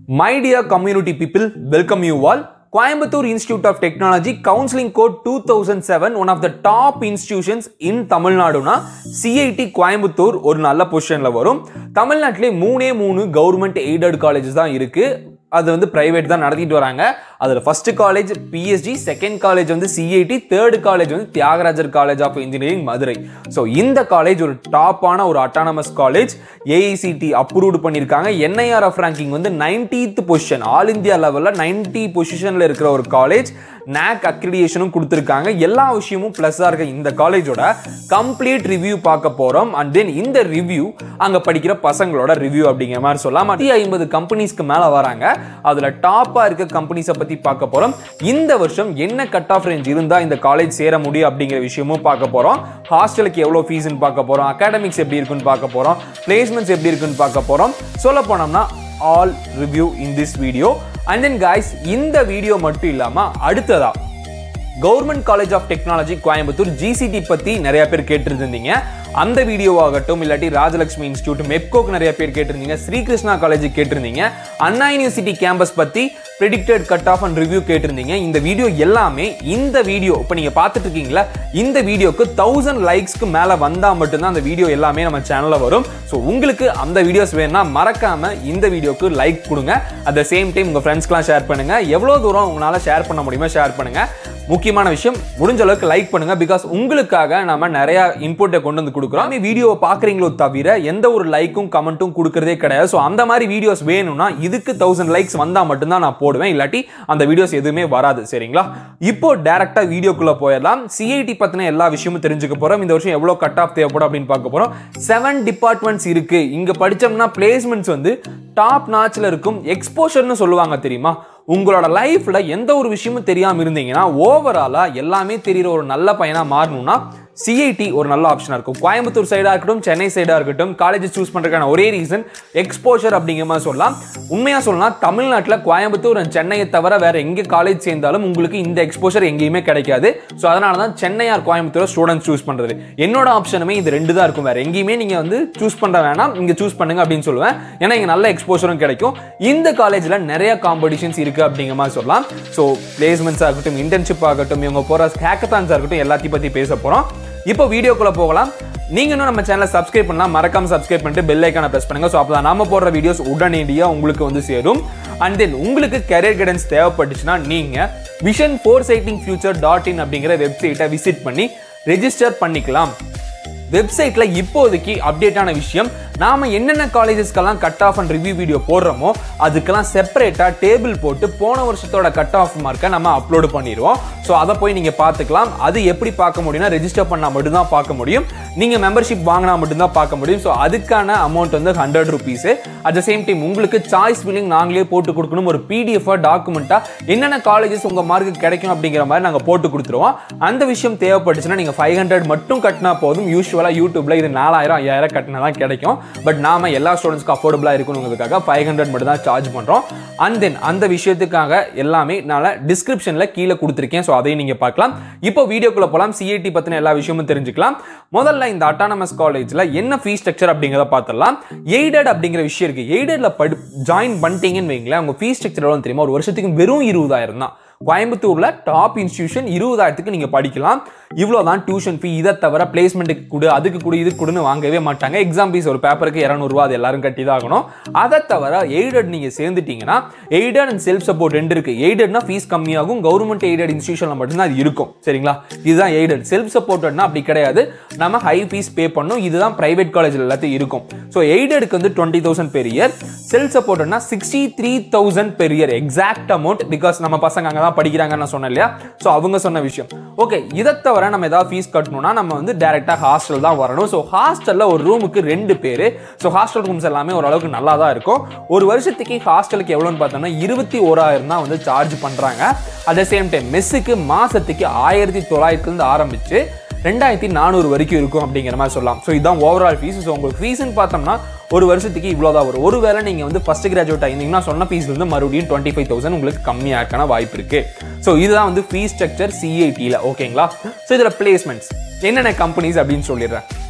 My dear community people, welcome you all. Coimbatore Institute of Technology counseling code 2007 one of the top institutions in தமிழ்நாடுனா CIT Coimbatore ஒரு நல்ல பொசிஷன்ல வரும் தமிழ்நாட்டிலே மூணே மூணு கவர்மெண்ட் எய்டட் காலேஜஸ் தான் இருக்கு அது வந்து பிரைவேட் தான் நடத்திட்டு வராங்க அதில் first college PSG second college வந்து சிஐடி தேர்ட் காலேஜ் வந்து Thiagarajar college of engineering Madurai so இந்த காலேஜ் ஒரு டாப்பான ஒரு அட்டானமஸ் காலேஜ் ஏஐசிடி அப்ரூவ்டு பண்ணியிருக்காங்க என்ஐஆர்எஃப் ரேங்கிங் வந்து ninetieth position all India level ninety பொசிஷனில் இருக்கிற ஒரு காலேஜ் நேக் அக்ரிடியேஷனும் கொடுத்துருக்காங்க எல்லா விஷயமும் ப்ளஸ்ஸாக இருக்க இந்த காலேஜோட கம்ப்ளீட் ரிவ்யூ பார்க்க போகிறோம் அண்ட் தென் இந்த ரிவ்யூ அங்கே படிக்கிற பசங்களோட ரிவ்யூ அப்படிங்கிற மாதிரி சொல்லலாம் நூற்றி ஐம்பது கம்பெனிஸ்க்கு மேலே வராங்க அதில் டாப்பாக இருக்க கம்பெனிஸை பற்றி பார்க்க போகிறோம் இந்த வருஷம் என்ன கட் ஆஃப் ரேஞ்ச் இருந்தால் இந்த காலேஜ் சேர முடியும் அப்படிங்கிற விஷயமும் பார்க்க போகிறோம் ஹாஸ்டலுக்கு எவ்வளோ ஃபீஸ்னு பார்க்க போகிறோம் அகாடமிக்ஸ் எப்படி இருக்குன்னு பார்க்க போகிறோம் பிளேஸ்மெண்ட்ஸ் எப்படி இருக்குன்னு பார்க்க போகிறோம் சொல்ல போனோம்னா all review in this video and then guys இந்த வீடியோ மட்டும் இல்லாமல் அடுத்ததா government college of technology Coimbatore GCT பற்றி நிறைய பேர் கேட்டிருந்தீங்க அந்த வீடியோ ஆகட்டும் இல்லாட்டி ராஜலட்சுமி இன்ஸ்டியூட் மெப்கோக்கு நிறைய பேர் கேட்டிருந்தீங்க ஸ்ரீகிருஷ்ணா காலேஜ் கேட்டிருந்தீங்க அண்ணா யூனிவர்சிட்டி கேம்பஸ் பற்றி predicted cut off and review கேட்டிருந்தீங்க இந்த வீடியோ எல்லாமே இந்த வீடியோ இப்போ நீங்கள் பார்த்துட்டு இருக்கீங்களா இந்த வீடியோக்கு தௌசண்ட் லைக்ஸ்க்கு மேலே வந்தால் மட்டும்தான் அந்த வீடியோ எல்லாமே நம்ம சேனலில் வரும் ஸோ உங்களுக்கு அந்த வீடியோஸ் வேணும்னா மறக்காம இந்த வீடியோக்கு லைக் கொடுங்க அட் த சேம் டைம் உங்கள் ஃப்ரெண்ட்ஸ்க்குலாம் ஷேர் பண்ணுங்க எவ்வளோ தூரம் உங்களால் ஷேர் பண்ண முடியுமோ ஷேர் பண்ணுங்க முக்கியமான விஷயம் முடிஞ்ச அளவுக்கு லைக் பண்ணுங்க பிகாஸ் உங்களுக்காக நம்ம நிறைய இன்புட்டை கொண்டு வந்து கொடுக்குறோம் நீ வீடியோவை பார்க்குறீங்களோ தவிர எந்த ஒரு லைக்கும் கமெண்ட்டும் கொடுக்கறதே கிடையாது ஸோ அந்த மாதிரி வீடியோஸ் வேணும்னா இதுக்கு தௌசண்ட் லைக்ஸ் வந்தால் மட்டும்தான் நான் போடுவேன் இல்லாட்டி அந்த வீடியோஸ் எதுவுமே வராது சரிங்களா இப்போ டேரக்டா வீடியோக்குள்ள போயிடலாம் சிஐடி பத்தின எல்லா விஷயமும் தெரிஞ்சுக்க போறோம் இந்த வருஷம் எவ்வளவு கட் ஆஃப் தேவைப்படும் அப்படின்னு பார்க்க போறோம் செவன் டிபார்ட்மெண்ட்ஸ் இருக்கு இங்க படிச்சோம்னா பிளேஸ்மெண்ட்ஸ் வந்து டாப் நாச்ல இருக்கும் எக்ஸ்போஷர்னு சொல்லுவாங்க தெரியுமா உங்களோட லைஃப்ல எந்த ஒரு விஷயமும் தெரியாம இருந்தீங்கன்னா ஓவராலா எல்லாமே தெரியிற ஒரு நல்ல பையனா மாறணும்னா சிஐடி ஒரு நல்ல ஆப்ஷனாக இருக்கும் கோயம்புத்தூர் சைடாக இருக்கட்டும் சென்னை சைடாக இருக்கட்டும் காலேஜ் சூஸ் பண்ணுறதுக்கான ஒரே ரீசன் எக்ஸ்போஷர் அப்படிங்கிற மாதிரி சொல்லலாம் உண்மையாக சொல்லலாம் தமிழ்நாட்டில் கோயம்புத்தூர் அண்ட் சென்னையை தவிர வேற எங்கே காலேஜ் சேர்ந்தாலும் உங்களுக்கு இந்த எக்ஸ்போஷர் எங்கேயுமே கிடைக்காது ஸோ அதனால தான் Chennai or Coimbatore students choose பண்ணுறது என்னோட ஆப்ஷனுமே இது ரெண்டு தான் இருக்கும் வேற எங்கேயுமே நீங்கள் வந்து சூஸ் பண்ண வேணாம் இங்கே சூஸ் பண்ணுங்க அப்படின்னு சொல்லுவேன் ஏன்னா இங்கே நல்ல எக்ஸ்போஷரும் கிடைக்கும் இந்த காலேஜில் நிறைய காம்படிஷன்ஸ் இருக்கு அப்படிங்கிற மாதிரி சொல்லலாம் ஸோ பிளேஸ்மெண்ட்ஸ் ஆகட்டும் இன்டர்ன்ஷிப் ஆகட்டும் இவங்க போகிற ஹேக்கத்தான்ஸ் ஆகட்டும் எல்லாத்தையும் பற்றி பேச போகிறோம் இப்போ வீடியோக்குள்ள போகலாம் நீங்க இன்னும் நம்ம சேனலை சப்ஸ்கிரைப் பண்ணலாம் மறக்காம சப்ஸ்கிரைப் பண்ணிட்டு பெல் ஐக்கான பிரஸ் பண்ணுங்க ஸோ அப்போ நாம போடுற வீடியோஸ் உடனடியாக உங்களுக்கு வந்து சேரும் அண்ட் தென் உங்களுக்கு கரியர் கைடன்ஸ் தேவைப்பட்டுச்சுன்னா நீங்க vision for sighting future dot in அப்படிங்கிற வெப்சைட்டை விசிட் பண்ணி ரெஜிஸ்டர் பண்ணிக்கலாம் வெப்சைட்ல இப்போதைக்கு அப்டேட்டான விஷயம் நாம என்னென்ன காலேஜஸ்க்கெல்லாம் cut off and review video போடுறோமோ அதுக்கெல்லாம் செப்பரேட்டா டேபிள் போட்டு போன வருஷத்தோட கட் ஆஃப் மார்க்கை நம்ம அப்லோடு பண்ணிடுவோம் ஸோ அதை போய் நீங்க பார்த்துக்கலாம் அது எப்படி பார்க்க முடியும்னா ரெஜிஸ்டர் பண்ணா மட்டும்தான் பார்க்க முடியும் நீங்க மெம்பர்ஷிப் வாங்கினா மட்டும்தான் பார்க்க முடியும் ஸோ அதுக்கான அமௌண்ட் வந்து hundred rupees at the same time உங்களுக்கு சாய்ஸ் ஃபில்லிங் நாங்களே போட்டு கொடுக்கணும் ஒரு பிடிஎஃப் டாக்குமெண்ட்டா என்னென்ன காலேஜஸ் உங்க மார்க்கு கிடைக்கும் அப்படிங்கிற மாதிரி நாங்கள் போட்டு கொடுத்துருவோம் அந்த விஷயம் தேவைப்பட்டுச்சுன்னா நீங்க ஃபைவ் ஹண்ட்ரட் மட்டும் கட்டினா போதும் யூஸ்வலா யூடியூப்ல இது நாலாயிரம் ஐயாயிரம் கட்டினா தான் கிடைக்கும் பட் நாம எல்லா ஸ்டூடெண்ட்ஸ்க்கு அஃபோர்டபுளா இருக்கணுங்கிறதுக்காக ஃபைவ் ஹண்ட்ரட் மட்டும் தான் சார்ஜ் பண்றோம் அண்ட் தென் அந்த விஷயத்துக்காக எல்லாமே நான் டிஸ்கிரிப்ஷன்ல கீழே கொடுத்துருக்கேன் ஸோ அதையும் நீங்க பார்க்கலாம் இப்போ வீடியோக்குள்ள போலாம் சிஐடி பத்தின எல்லா விஷயமும் தெரிஞ்சுக்கலாம் முதல்ல இந்த அட்டானமஸ் காலேஜ்ல என்ன ஃபீஸ் ஸ்ட்ரக்சர் அப்படிங்கிறத பார்த்துடலாம் எய்டட் அப்படிங்கிற விஷயம் இருக்கு எய்டட்ல படி ஜாயின் பண்ணிட்டீங்கன்னு வைங்களேன் உங்க ஃபீஸ் ஸ்ட்ரக்சர் எவ்வளோ தெரியுமா ஒரு வருஷத்துக்கு வெறும் இருபதாயிரம் தான் கோயம்புத்தூர்ல டாப் இன்ஸ்டியூஷன் இருபதாயிரத்துக்கு நீங்க படிக்கலாம் இவ்வளோதான் டியூஷன் ஃபீ இதை தவிர பிளேஸ்மெண்ட்டுக்கு கொடு அதுக்கு கொடு இது கொடுன்னு வாங்கவே மாட்டாங்க எக்ஸாம் ஃபீஸ் ஒரு பேப்பருக்கு இரநூறுவா அது எல்லாரும் கட்டி தான் ஆகணும் அதை தவிர எய்டட் நீங்கள் சேர்ந்துட்டீங்கன்னா எய்டட் அண்ட் செல்ஃப் சப்போர்ட் ரெண்டு இருக்கு எய்டட்னா ஃபீஸ் கம்மியாகும் கவர்மெண்ட் எய்டட் இன்ஸ்டியூஷனில் மட்டும்தான் அது இருக்கும் சரிங்களா இதுதான் எய்டட் செல்ஃப் சப்போர்ட்னா அப்படி கிடையாது நம்ம ஹை ஃபீஸ் பே பண்ணணும் இதுதான் பிரைவேட் காலேஜில் எல்லாத்தையும் இருக்கும் ஸோ எய்டடுக்கு வந்து twenty thousand per year self சப்போர்ட்னா sixty three thousand per year exact amount because நம்ம பசங்க அங்கே தான் படிக்கிறாங்கன்னு நான் சொன்னேன் இல்லையா ஸோ அவங்க சொன்ன விஷயம் ஓகே இதை தவிர நம்ம ஏதாவது ஃபீஸ் கட்டணும்னா நம்ம வந்து டேரெக்டாக ஹாஸ்டல் தான் வரணும் ஸோ ஹாஸ்டலில் ஒரு ரூமுக்கு ரெண்டு பேர் ஸோ ஹாஸ்டல் ரூம்ஸ் எல்லாமே ஓரளவுக்கு நல்லா தான் இருக்கும் ஒரு வருஷத்துக்கு ஹாஸ்டலுக்கு எவ்வளோன்னு பார்த்தோம்னா இருபத்தி ஓராயிரம் தான் வந்து சார்ஜ் பண்ணுறாங்க அட் த சேம் டைம் மெஸ்ஸுக்கு மாதத்துக்கு ஆயிரத்தி தொள்ளாயிரத்துலேருந்து ஆரம்பிச்சு ரெண்டாயிரத்தி நானூறு வரைக்கும் இருக்கும் அப்படிங்கிற மாதிரி சொல்லலாம் ஸோ இதுதான் ஓவரால் ஃபீஸ் ஸோ உங்களுக்கு ஃபீஸ்னு பார்த்தோம்னா ஒரு வருஷத்துக்கு இவ்வளோ தான் வரும் ஒருவேளை நீங்கள் வந்து ஃபஸ்ட் கிராஜுவேட் ஆயிருந்தீங்கன்னா சொன்ன ஃபீஸ்ல இருந்து மறுபடியும் டுவெண்ட்டி ஃபைவ் தௌசண்ட் உங்களுக்கு கம்மியாக இருக்கான வாய்ப்பு இருக்கு ஸோ இதுதான் வந்து ஃபீஸ் ஸ்ட்ரக்சர் சிஐடியில் ஓகேங்களா ஸோ இதில் பிளேஸ்மெண்ட்ஸ் என்னென்ன கம்பெனிஸ் அப்படின்னு சொல்லிடுறேன்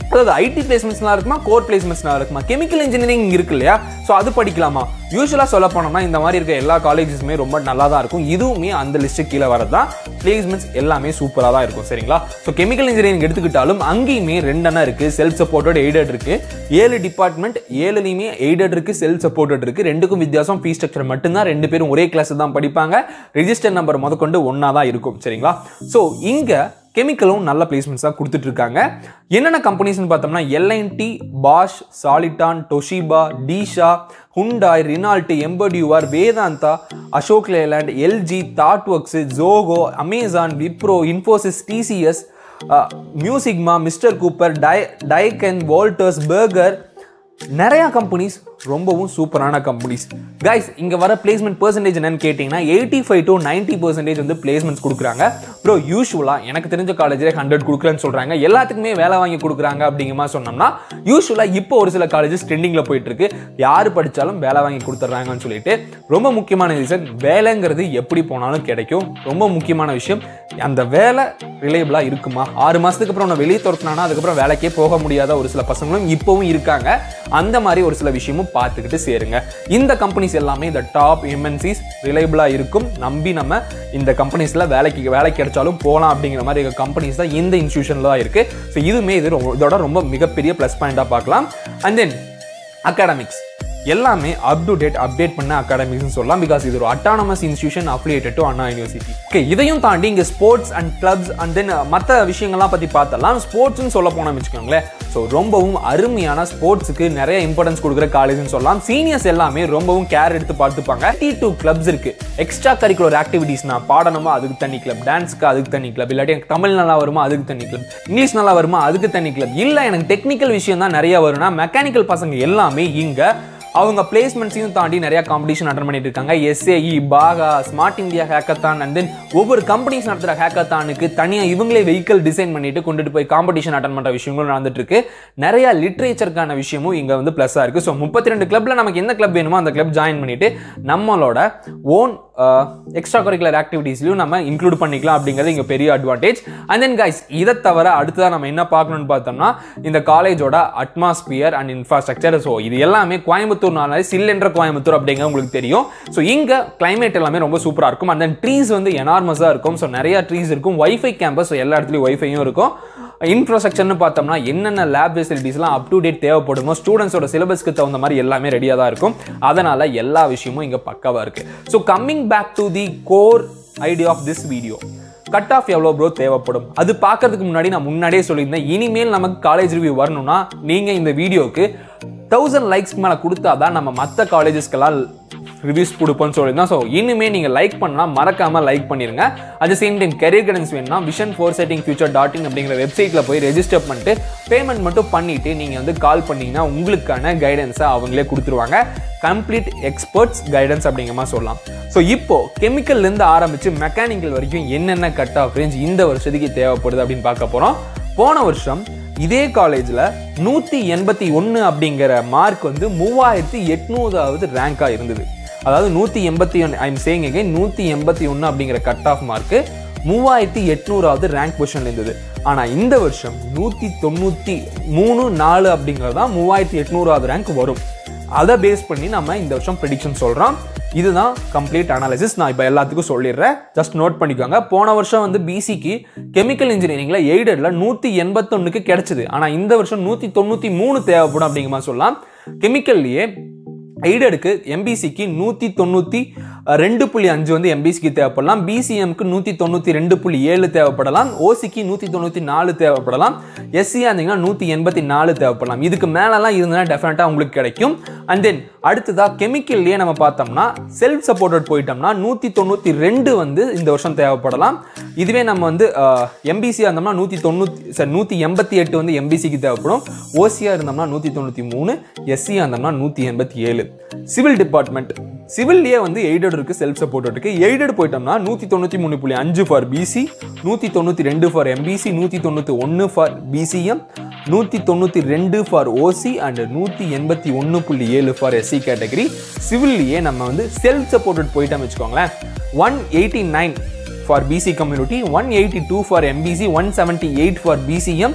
அதாவது ஐடி பிளேஸ்மெண்ட்ஸ்லாம் இருக்குமா கோர் பிளேஸ்மெண்ட்ஸ்லாம் இருக்குமா கெமிக்கல் இன்ஜினியரிங் இருக்கு இல்லையா ஸோ அது படிக்கலாமா யூஸ்வலாக சொல்ல போனோம்னா இந்த மாதிரி இருக்க எல்லா காலேஜஸுமே ரொம்ப நல்லா தான் இருக்கும் இதுவுமே அந்த லிஸ்ட்டு கீழே வரது தான் பிளேஸ்மெண்ட்ஸ் எல்லாமே சூப்பராக தான் இருக்கும் சரிங்களா ஸோ கெமிக்கல் இன்ஜினியரிங் எடுத்துக்கிட்டாலும் அங்கேயுமே ரெண்டெண்ணா இருக்குது செல்ஃப் சப்போர்ட்டட் எய்டட் இருக்குது ஏழு டிபார்ட்மெண்ட் ஏழுலையுமே எய்டட் இருக்குது செல்ஃப் சப்போர்ட்டட் இருக்குது ரெண்டுக்கும் வித்தியாசம் ஃபீஸ் ஸ்ட்ரக்சர் மட்டும்தான் ரெண்டு பேரும் ஒரே கிளாஸ் தான் படிப்பாங்க ரெஜிஸ்டர் நம்பர் முதற்கொண்டு ஒன்றா தான் இருக்கும் சரிங்களா ஸோ இங்கே கெமிக்கலும் நல்ல பிளேஸ்மெண்ட்ஸ் தான் கொடுத்துட்டு இருக்காங்க என்னென்ன கம்பெனிஸ்னு பார்த்தோம்னா எல்என்டி பாஷ் சாலிட்டான் டொஷிபா டீஷா ஹுண்டாய் ரினால்ட் எம்படியூஆர் Vedanta Ashok Leyland LG ThoughtWorks Zoho Amazon Wipro Infosys TCS Mu Sigma mister Cooper டை டைகன் வால்டர்ஸ் பர்கர் நிறைய கம்பெனிஸ் ரொம்பவும் சூப்பரான கம்பெனிஸ் கைஸ் இங்க வர பிளேஸ்மெண்ட் பர்சன்டேஜ் என்னன்னு கேட்டிங்கன்னா eighty five to ninety percentage வந்து பிளேஸ்மெண்ட்ஸ் கொடுக்குறாங்க ப்ரோ யூஸ்வலாக எனக்கு தெரிஞ்ச காலேஜில் ஹண்ட்ரட் கொடுக்குறேன்னு சொல்கிறாங்க எல்லாத்துக்குமே வேலை வாங்கி கொடுக்குறாங்க அப்படிங்கிற மாதிரி சொன்னோம்னா யூஸ்வலாக இப்போ ஒரு சில காலேஜஸ் ட்ரெண்டிங்கில் போயிட்டு இருக்கு யார் படித்தாலும் வேலை வாங்கி கொடுத்துட்றாங்கன்னு சொல்லிட்டு ரொம்ப முக்கியமான ரீசன் வேலைங்கிறது எப்படி போனாலும் கிடைக்கும் ரொம்ப முக்கியமான விஷயம் அந்த வேலை ரிலேபிளாக இருக்குமா ஆறு மாதத்துக்கு அப்புறம் நான் வெளியே துரத்துனானா அதுக்கப்புறம் வேலைக்கே போக முடியாத ஒரு சில பசங்களும் இப்போவும் இருக்காங்க அந்த மாதிரி ஒரு சில விஷயமும் பார்த்துக்கிட்டு சேருங்க இந்த கம்பெனிஸ் எல்லாமே இந்த டாப் எம்என்சிஸ் ரிலையபிளாக இருக்கும் நம்பி நம்ம இந்த கம்பெனிஸில் வேலைக்கு வேலை கிடைச்சாலும் போகலாம் அப்படிங்கிற மாதிரி கம்பெனிஸ் தான் இந்த இன்ஸ்டியூஷனில் தான் இருக்குது ஸோ இதுவுமே இது ரொம்ப இதோட ரொம்ப மிகப்பெரிய ப்ளஸ் பாயிண்டாக பார்க்கலாம் அண்ட் தென் அகாடமிக்ஸ் எல்லாமே அப் டு டேட் அப்டேட் பண்ண அகாடமிக்ஸ்னு சொல்லலாம் பிகாஸ் இது ஒரு autonomous institution affiliated to Anna university okay இதையும் தாண்டி இங்கே sports and clubs and then மற்ற விஷயங்கள்லாம் பற்றி பார்த்தலாம் ஸ்போர்ட்ஸ்னு சொல்ல போனோம்னு வச்சுக்கோங்களேன் ஸோ ரொம்பவும் அருமையான ஸ்போர்ட்ஸுக்கு நிறைய இம்பார்ட்டன்ஸ் கொடுக்குற காலேஜ்னு சொல்லலாம் சீனியர்ஸ் எல்லாமே ரொம்பவும் கேர் எடுத்து பார்த்துப்பாங்க டி டூ கிளப்ஸ் இருக்கு எக்ஸ்ட்ரா கரிக்குலர் ஆக்டிவிட்டீஸ்னா பாடணுமா அதுக்கு தனி கிளப் டான்ஸ்க்கு அதுக்கு தனி கிளப் இல்லாட்டி எனக்கு தமிழ் நல்லா வருமா அதுக்கு தனி கிளப் இங்கிலீஷ் நல்லா வருமா அதுக்கு தனி கிளப் இல்லை எனக்கு டெக்னிக்கல் விஷயம் தான் நிறைய வரும்னா மெக்கானிக்கல் பசங்க எல்லாமே இங்கே அவங்க பிளேஸ்மெண்ட்ஸையும் தாண்டி நிறைய காம்படிஷன் அட்டன் பண்ணிட்டு இருக்காங்க SAE Baja smart India hackathon and then ஒவ்வொரு கம்பெனிஸ் நடத்துகிற ஹேக்கத்தானுக்கு தனியாக இவங்களே வெஹிக்கல் டிசைன் பண்ணிட்டு கொண்டுட்டு போய் காம்படிஷன் அட்டன் பண்ணுற விஷயங்களும் நடந்துட்டு இருக்கு நிறைய லிட்ரேச்சருக்கான விஷயமும் இங்கே வந்து ப்ளஸ்ஸாக இருக்கு ஸோ முப்பத்தி ரெண்டு கிளப்ல நமக்கு எந்த கிளப் வேணுமோ அந்த கிளப் ஜாயின் பண்ணிட்டு நம்மளோட ஓன் எக்ஸ்ட்ரா கரிக்குலர் ஆக்டிவிட்டீஸ்லையும் நம்ம இன்க்ளூட் பண்ணிக்கலாம் அப்படிங்கிறது இங்கே பெரிய அட்வான்டேஜ் அண்ட் தென் கைஸ் இதை தவிர அடுத்ததாக நம்ம என்ன பார்க்கணும்னு பார்த்தோம்னா இந்த காலேஜோட அட்மாஸ்பியர் அண்ட் இன்ஃப்ராஸ்ட்ரக்சர் ஸோ இது எல்லாமே கோயம்புத்தூர்னால சில் என்ற கோயம்புத்தூர் அப்படிங்க உங்களுக்கு தெரியும் ஸோ இங்கே கிளைமேட் எல்லாமே ரொம்ப சூப்பராக இருக்கும் அண்ட் தென் ட்ரீஸ் வந்து எனார்மஸாக இருக்கும் ஸோ நிறைய ட்ரீஸ் இருக்கும் வைஃபை கேம்பஸ் ஸோ எல்லா இடத்துலையும் வைஃபையும் இருக்கும் இன்ஃப்ராஸ்ட்ரக்சர்னு பார்த்தோம்னா என்னென்ன லேப் ஃபெசிலிட்டிஸ்லாம் அப் டு டேட் தேவைப்படுமோ ஸ்டூடெண்ட்ஸோட சிலபஸ்க்கு தகுந்த மாதிரி எல்லாமே ரெடியாக தான் இருக்கும் அதனால எல்லா விஷயமும் இங்கே பக்காவாக இருக்கு so coming back to the core idea of this video cut off எவ்வளோ ப்ரோ தேவைப்படும் அது பார்க்கறதுக்கு முன்னாடி நான் முன்னாடியே சொல்லியிருந்தேன் இனிமேல் நமக்கு காலேஜ் ரிவ்யூ வரணும்னா நீங்கள் இந்த வீடியோக்கு தௌசண்ட் லைக்ஸ்க்கு மேலே கொடுத்தா தான் நம்ம மற்ற காலேஜஸ்க்கெல்லாம் ரிவ்யூஸ் கொடுப்போம்னு சொல்லியிருந்தோம் ஸோ இனிமேல் நீங்கள் லைக் பண்ணால் மறக்காமல் லைக் பண்ணிருங்க at same time career guidance வேணும்னா vision for setting future dot in அப்படிங்கிற வெப்சைட்டில் போய் ரெஜிஸ்டர் பண்ணிட்டு பேமெண்ட் மட்டும் பண்ணிட்டு நீங்கள் வந்து கால் பண்ணீங்கன்னா உங்களுக்கான கைடன்ஸை அவங்களே கொடுத்துருவாங்க கம்ப்ளீட் எக்ஸ்பர்ட்ஸ் கைடன்ஸ் அப்படிங்கிற மாதிரி சொல்லலாம் ஸோ இப்போ கெமிக்கல்லேருந்து ஆரம்பித்து மெக்கானிக்கல் வரைக்கும் என்னென்ன கட் ஆஃப் ரேஞ்ச் இந்த வருஷத்துக்கு தேவைப்படுது அப்படின்னு பார்க்க போகிறோம் போன வருஷம் இதே காலேஜில் நூற்றி எண்பத்தி ஒன்று அப்படிங்கிற மார்க் வந்து மூவாயிரத்தி எட்நூறாவது ரேங்காக இருந்தது அதாவது நூற்றி எண்பத்தி ஒன்று ஐம் சேயிங் அகைன் நூற்றி எண்பத்தி ஒன்று அப்படிங்கிற கட் ஆஃப் மார்க்கு மூவாயிரத்தி எட்நூறாவது ரேங்க் பொசிஷன் இருந்தது ஆனால் இந்த வருஷம் நூற்றி தொண்ணூற்றி மூணு நாலு அப்படிங்கிறது தான் மூவாயிரத்தி எட்நூறாவது ரேங்க் வரும் அதை பேஸ் பண்ணி நம்ம இந்த வருஷம் ப்ரெடிக்ஷன் சொல்கிறோம் இதுதான் கம்ப்ளீட் அனாலிசிஸ் நான் இப்போ எல்லாத்துக்கும் சொல்லிடுறேன் ஜஸ்ட் நோட் பண்ணிக்கோங்க போன வருஷம் வந்து பிசிக்கு கெமிக்கல் இன்ஜினியரிங்கில் எய்டடில் நூற்றி எண்பத்தொன்னுக்கு கிடைச்சிது ஆனால் இந்த வருஷம் நூற்றி தொண்ணூற்றி மூணு தேவைப்படும் அப்படிங்கிற மாதிரி சொல்லலாம் கெமிக்கல்லையே எய்டடுக்கு எம்பிசிக்கு நூற்றி தொண்ணூற்றி ரெண்டு புள்ளி அஞ்சு வந்து எம்பிசிக்கு தேவைப்படலாம் பிசிஎம்க்கு நூற்றி தொண்ணூற்றி ரெண்டு புள்ளி ஏழு தேவைப்படலாம் ஓசிக்கு நூற்றி தொண்ணூற்றி நாலு தேவைப்படலாம் எஸ்சியாக இருந்தீங்கன்னா நூற்றி எண்பத்தி நாலு தேவைப்படலாம் இதுக்கு மேலெலாம் இருந்ததுன்னா டெஃபினட்டாக உங்களுக்கு கிடைக்கும் அண்ட் தென் அடுத்ததாக கெமிக்கல்லையே நம்ம பார்த்தோம்னா செல்ஃப் சப்போர்ட்டட் போயிட்டோம்னா நூற்றி தொண்ணூற்றி ரெண்டு வந்து இந்த வருஷம் தேவைப்படலாம் இதுவே நம்ம வந்து எம்பிசியாக இருந்தோம்னா நூற்றி தொண்ணூற்றி சார் நூற்றி எண்பத்தி எட்டு வந்து எம்பிசிக்கு தேவைப்படும் ஓசியாக இருந்தோம்னா நூற்றி தொண்ணூற்றி மூணு எஸ்சியாக இருந்தோம்னா நூற்றி எண்பத்தி ஏழு சிவில் டிபார்ட்மெண்ட் சிவில்லையே வந்து எய்டட் இருக்கு செல்ஃப் சப்போர்ட் இருக்கு எய்டட் போயிட்டோம்னா நூற்றி தொண்ணூற்றி மூணு புள்ளி அஞ்சு ஃபார் பிசி நூற்றி தொண்ணூற்றி ரெண்டு ஃபார் எம்பிசி நூற்றி தொண்ணூற்றி ஒன்று ஃபார் பிசிஎம் நூற்றி தொண்ணூற்றி ரெண்டு ஃபார் ஓசி அண்ட் நூற்றி எண்பத்தி ஒன்று புள்ளி ஏழு ஃபார் எஸ்சி கேட்டகரி சிவில்லையே நம்ம வந்து செல்ஃப் சப்போர்ட்டட் போயிட்டோம் வச்சுக்கோங்களேன் one eighty nine for BC community one eighty two for MBC one seventy eight for BCM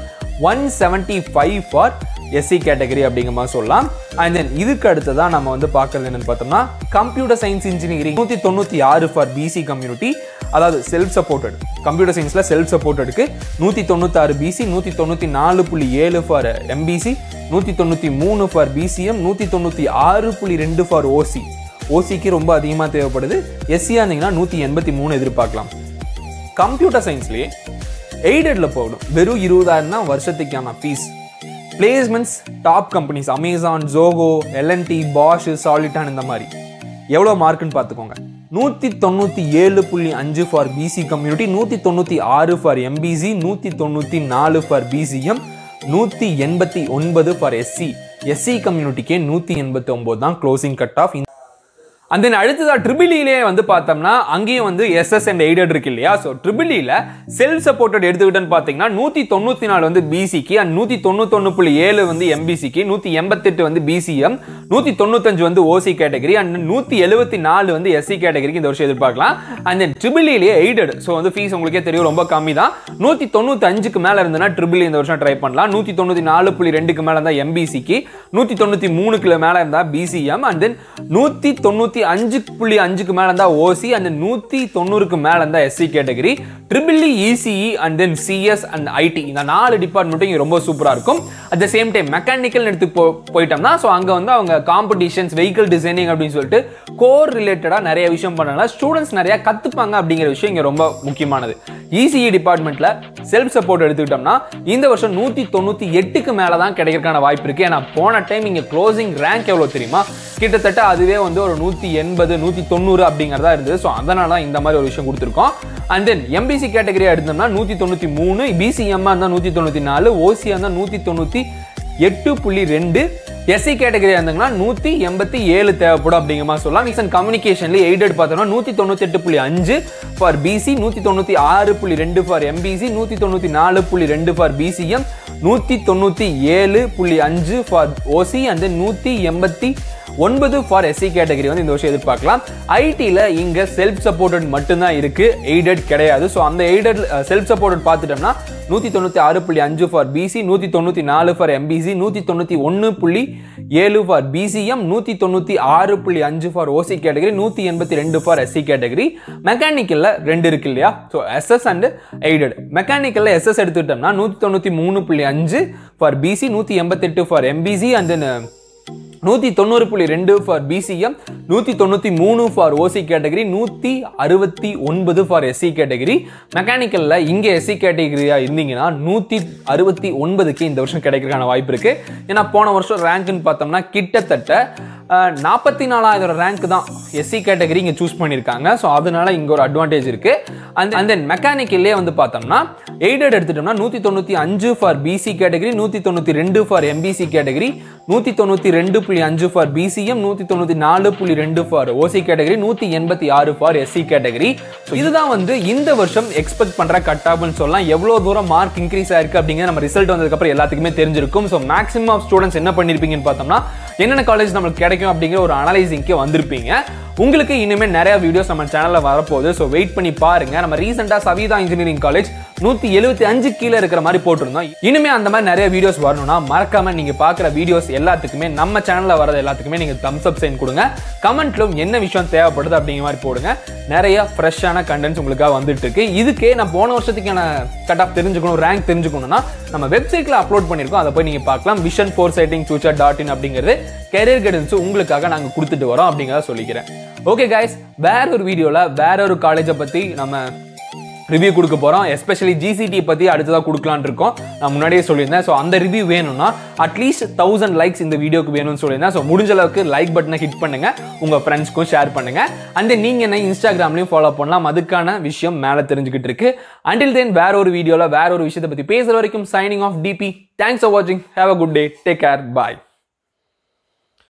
one seventy five for SC category அப்படிங்கிற மாதிரி சொல்லலாம் அண்ட் தென் இதுக்கு அடுத்ததான் நம்ம வந்து பார்க்கறது என்னன்னு பார்த்தோம்னா கம்ப்யூட்டர் சயின்ஸ் இன்ஜினியரிங் நூற்றி தொண்ணூற்றி ஆறு ஃபார் பிசி கம்யூனிட்டி அதாவது செல்ஃப் சப்போர்ட்டட் கம்ப்யூட்டர் சயின்ஸில் செல்ஃப் சப்போர்ட்டடுக்கு நூற்றி தொண்ணூத்தாறு பிசி நூற்றி தொண்ணூற்றி நாலு புள்ளி ஏழு ஃபார் எம்பிசி நூற்றி தொண்ணூற்றி மூணு ஃபார் பிசிஎம் நூற்றி தொண்ணூற்றி ஆறு புள்ளி ரெண்டு ஃபார் ஓசி ஓசிக்கு ரொம்ப அதிகமாக தேவைப்படுது எஸ்சியாக இருந்தீங்கன்னா நூற்றி எண்பத்தி மூணு எதிர்பார்க்கலாம் கம்ப்யூட்டர் சயின்ஸ்லேயே எய்டடில் போகணும் வெறும் இருபதாயிரம் தான் வருஷத்துக்கான fees placements top companies Amazon Zoho L and T Bosch Soliton இந்த மாதிரி எவ்வளோ மார்க்குன்னு பார்த்துக்கோங்க நூற்றி தொண்ணூற்றி ஏழு புள்ளி அஞ்சு ஃபார் பிசி கம்யூனிட்டி நூற்றி தொண்ணூற்றி ஆறு ஃபார் எம்பிசி நூற்றி தொண்ணூற்றி நாலு ஃபார் பிசிஎம் நூற்றி எண்பத்தி ஒன்பது ஃபார் எஸ்சி எஸ்சி கம்யூனிட்டிக்கே நூற்றி எண்பத்தி ஒம்பது தான் closing cut off and then அடுத்ததா ட்ரிபிளிலே வந்து பார்த்தோம்னா அங்கேயும் வந்து எஸ்எஸ் அண்ட் எய்டட் இருக்கு இல்லையா ஸோ ட்ரிபிளியில் செல்ஃப் சப்போர்ட்டட் எடுத்துக்கிட்டேன்னு பார்த்தீங்கன்னா நூற்றி தொண்ணூற்றி நாலு வந்து பிசிக்கு அண்ட் நூற்றி தொண்ணூத்தொன்று புள்ளி ஏழு வந்து எம்பிசிக்கு நூற்றி எண்பத்தெட்டு வந்து பிசிஎம் நூற்றி தொண்ணூத்தஞ்சு வந்து ஓசி கேட்டகரி அண்ட் நூற்றி எழுபத்தி நாலு வந்து எஸ்சி கேட்டகரிக்கு இந்த வருஷம் எதிர்பார்க்கலாம் அண்ட் தென் ட்ரிபிளிலேயே எய்டட் ஸோ வந்து ஃபீஸ் உங்களுக்கே தெரியும் ரொம்ப கம்மி தான் நூற்றி தொண்ணூற்றி அஞ்சுக்கு மேலே இருந்ததுன்னா ட்ரிபிள் இந்த வருஷம் ட்ரை பண்ணலாம் நூற்றி தொண்ணூற்றி நாலு புள்ளி ரெண்டுக்கு மேலே இருந்தால் எம்பிசிக்கு நூற்றி தொண்ணூற்றி மூணுக்கு மேலே இருந்தால் பிசிஎம் அண்ட் தென் நூற்றி தொண்ணூற்றி அஞ்சு புள்ளி அஞ்சுக்கு மேலே இருந்தால் ஓசி அண்ட் நூற்றி தொண்ணூறுக்கு மேலே இருந்தால் SC category triple ECE and then CS and IT இந்த நாலு டிபார்ட்மெண்ட்டும் இங்கே ரொம்ப சூப்பராக இருக்கும் at the same time mechanical எடுத்து போ போயிட்டோம்னா ஸோ அங்கே வந்து அவங்க காம்படிஷன்ஸ் வெஹிக்கிள் டிசைனிங் அப்படின்னு சொல்லிட்டு கோர் ரிலேட்டடாக நிறைய விஷயம் பண்ணனால ஸ்டூடெண்ட்ஸ் நிறைய கற்றுப்பாங்க அப்படிங்கிற விஷயம் இங்கே ரொம்ப முக்கியமானது இசிஇ டிபார்ட்மெண்ட்டில் செல்ஃப் சப்போர்ட் எடுத்துக்கிட்டோம்னா இந்த வருஷம் நூற்றி தொண்ணூற்றி எட்டுக்கு மேலே தான் கிடைக்கிறதுக்கான வாய்ப்பு இருக்குது ஏன்னா போன டைம் இங்கே க்ளோசிங் ரேங்க் எவ்வளோ தெரியுமா கிட்டத்தட்ட அதுவே வந்து ஒரு நூற்றி எண்பது நூற்றி தொண்ணூறு அப்படிங்கிறதா இருந்தது ஸோ அதனால தான் இந்த மாதிரி ஒரு விஷயம் கொடுத்துருக்கோம் அண்ட் தென் எம்பிசி கேட்டகரி எடுத்தோம்னா நூற்றி தொண்ணூற்றி மூணு பிசிஎம்மாக இருந்தால் நூற்றி தொண்ணூற்றி நாலு ஓசியாக இருந்தால் நூற்றி தொண்ணூற்றி எட்டு புள்ளி ரெண்டு எஸ்சி கேட்டகரி இருந்தாங்கன்னா நூற்றி எண்பத்தி ஏழு தேவைப்படும் அப்படிங்கிற மாதிரி சொல்லலாம் மிக்ஸ் அண்ட் கம்யூனிகேஷன்ல எய்டட் பார்த்தோம்னா நூற்றி தொண்ணூற்றி எட்டு புள்ளி அஞ்சு ஃபார் பிசி நூற்றி தொண்ணூற்றி ஆறு புள்ளி ரெண்டு ஃபார் எம்பிசி நூற்றி தொண்ணூற்றி நாலு புள்ளி ரெண்டு ஃபார் பிசிஎம் நூற்றி தொண்ணூற்றி ஏழு புள்ளி அஞ்சு ஃபார் ஓசி அண்ட் தென் நூற்றி எண்பத்தி ஒன்பது ஃபார் எஸ்சி கேட்டகரி வந்து இந்த வருஷம் எதிர்பார்க்கலாம் ஐடியில் இங்கே செல்ஃப் சப்போர்ட்டட் மட்டும்தான் இருக்கு எய்டட் கிடையாது ஸோ அந்த எய்டட் செல்ஃப் சப்போர்ட்டட் பார்த்துட்டோம்னா நூற்றி தொண்ணூற்றி ஆறு புள்ளி அஞ்சு ஃபார் பிசி நூற்றி தொண்ணூற்றி நாலு ஃபார் எம்பிசி நூற்றி தொண்ணூற்றி ஒன்று புள்ளி ஏழு ஃபார் பிசிஎம் நூற்றி தொண்ணூற்றி ஆறு புள்ளி அஞ்சு ஃபார் ஓசி கேட்டகரி நூற்றி எண்பத்தி ரெண்டு ஃபார் எஸ்சி கேட்டகரி மெக்கானிக்கலில் ரெண்டு இருக்கு இல்லையா ஸோ எஸ்எஸ் அண்ட் எய்டட் மெக்கானிக்கலில் எஸ்எஸ் எடுத்துக்கிட்டோம்னா நூற்றி தொண்ணூற்றி மூணு புள்ளி அஞ்சு ஃபார் பிசி நூற்றி எண்பத்தெட்டு ஃபார் எம்பிசி அண்ட் தென் நூற்றி தொண்ணூறு புள்ளி ரெண்டு ஃபார் பிசிஎம் நூற்றி தொண்ணூற்றி மூணு ஃபார் ஓசி கேட்டகரி நூற்றி அறுபத்தி ஒன்பது ஃபார் எஸ்சி கேட்டகரி மெக்கானிக்கலில் இங்கே எஸ்சி கேட்டகரியாக இருந்தீங்கன்னா நூற்றி அறுபத்தி ஒன்பதுக்கு இந்த வருஷம் கிடைக்கிறதுக்கான வாய்ப்பு இருக்குது ஏன்னா போன வருஷம் ரேங்க்னு பார்த்தோம்னா கிட்டத்தட்ட நாற்பத்தி நாலாயிரம் ரேங்க் தான் எஸ்சி கேட்டகரி இங்கே சூஸ் பண்ணியிருக்காங்க ஸோ அதனால இங்கே ஒரு அட்வான்டேஜ் இருக்கு அண்ட் அண்ட் தென் மெக்கானிக்கல்லே வந்து பார்த்தோம்னா எய்டட் எடுத்துட்டோம்னா நூற்றி தொண்ணூற்றி அஞ்சு ஃபார் பிசி கேட்டகரி நூற்றி தொண்ணூற்றி ரெண்டு ஃபார் எம்பிசி கேட்டகரி நூற்றி தொண்ணூற்றி ரெண்டு புள்ளி அஞ்சு ஃபார் பிசிஎம் நூற்றி தொண்ணூற்றி நாலு புள்ளி ரெண்டு ஃபார் ஓசி கேட்டகரி நூற்றி எண்பத்தி ஆறு ஃபார் எஸ்சி கேட்டகரி ஸோ இதுதான் வந்து இந்த வருஷம் எக்ஸ்பெக்ட் பண்ணுற கட் ஆஃப்னு சொல்லலாம் எவ்வளோ தூரம் மார்க் இன்க்ரீஸ் ஆயிருக்கு அப்படிங்கிற நம்ம ரிசல்ட் வந்ததுக்கப்புறம் எல்லாத்துக்குமே தெரிஞ்சிருக்கும் ஸோ மேக்ஸிமம் ஆஃப் ஸ்டூடெண்ட்ஸ் என்ன பண்ணியிருப்பீங்கன்னு பார்த்தோம்னா என்னென்ன காலேஜ் நம்மளுக்கு கிடைக்கும் அப்படிங்கிற ஒரு அனலைசிங்க்கு வந்திருப்பீங்க உங்களுக்கு இனிமேல் நிறைய வீடியோஸ் நம்ம சேனலில் வரப்போகுது ஸோ வெயிட் பண்ணி பாருங்க நம்ம ரீசெண்டாக சவிதா இன்ஜினியரிங் காலேஜ் நூற்றி எழுபத்தி அஞ்சு கீழே இருக்கிற மாதிரி போட்டிருந்தோம் இனிமே அந்த மாதிரி நிறைய வீடியோஸ் வரணும்னா மறக்காம நீங்க பார்க்குற வீடியோஸ் எல்லாத்துக்குமே நம்ம சேனலில் வரது எல்லாத்துக்குமே நீங்க தம்ஸ் அப் சைன் கொடுங்க கமெண்ட்லும் என்ன விஷயம் தேவைப்படுது அப்படிங்கிற மாதிரி போடுங்க நிறைய ஃப்ரெஷ்ஷான கண்டென்ட்ஸ் உங்களுக்காக வந்துட்டு இருக்கு இதுக்கே நான் போன வருஷத்துக்கான கட் ஆஃப் தெரிஞ்சுக்கணும் ரேங்க் தெரிஞ்சுக்கணும்னா நம்ம வெப்சைட்ல அப்லோட் பண்ணியிருக்கோம் அதை போய் நீங்க பார்க்கலாம் vision for sighting future dot in அப்படிங்கிறது கெரியர் கைடன்ஸ் உங்களுக்காக நாங்கள் கொடுத்துட்டு வரோம் அப்படிங்கிறத சொல்லிக்கிறேன் ஓகே கைஸ் வேற ஒரு வீடியோவில் வேற ஒரு காலேஜை பற்றி நம்ம ரிவ்யூ கொடுக்க போகிறோம் எஸ்பெஷலி ஜிசிடி பற்றி அடுத்ததாக கொடுக்கலான்னு இருக்கோம் நான் முன்னாடியே சொல்லியிருந்தேன் ஸோ அந்த ரிவ்யூ வேணும்னா அட்லீஸ்ட் தௌசண்ட் லைக்ஸ் இந்த வீடியோக்கு வேணும்னு சொல்லியிருந்தேன் ஸோ முடிஞ்ச அளவுக்கு லைக் பட்டனை ஹிட் பண்ணுங்க உங்கள் ஃப்ரெண்ட்ஸ்க்கும் ஷேர் பண்ணுங்க அண்ட் நீங்கள் என்ன இன்ஸ்டாகிராம்லையும் ஃபாலோ பண்ணலாம் அதுக்கான விஷயம் மேலே தெரிஞ்சுக்கிட்டு இருக்கு அண்டில் தென் வேற ஒரு வீடியோவில் வேற ஒரு விஷயத்தை பற்றி பேசுகிற வரைக்கும் signing off DP thanks for வாட்சிங் have a good day take care bye